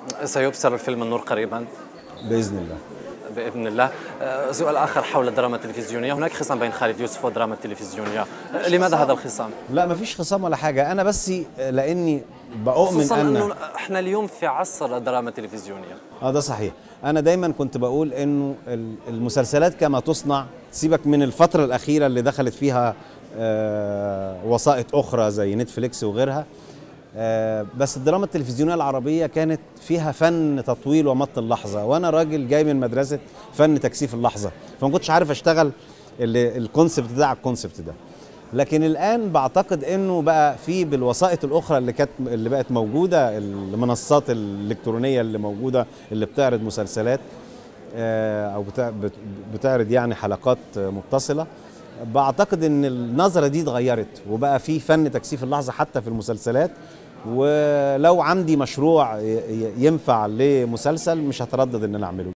سيبصر الفيلم النور قريبا باذن الله باذن الله آه، سؤال اخر حول الدراما التلفزيونيه هناك خصام بين خالد يوسف والدراما التلفزيونيه آه، لماذا هذا الخصام لا مفيش خصام ولا حاجه انا بس لاني بؤمن خصوصا ان انه احنا اليوم في عصر الدراما التلفزيونيه اه ده صحيح انا دايما كنت بقول انه ال- المسلسلات كما تصنع سيبك من الفتره الاخيره اللي دخلت فيها آه وسائط اخرى زي نتفليكس وغيرها آه بس الدراما التلفزيونيه العربيه كانت فيها فن تطويل ومط اللحظه وانا راجل جاي من مدرسه فن تكثيف اللحظه فما كنتش عارف اشتغل ال- الكونسبت ده على الكونسبت ده لكن الان بعتقد انه بقى في بالوسائط الاخرى اللي كانت اللي بقت موجوده المنصات الالكترونيه اللي موجوده اللي بتعرض مسلسلات آه، او بتع- بت- بتعرض يعني حلقات آه، متصله بعتقد ان النظره دي اتغيرت وبقى في فن تكثيف اللحظه حتى في المسلسلات ولو عندي مشروع ي- ي- ينفع لمسلسل مش هتردد ان انا اعمله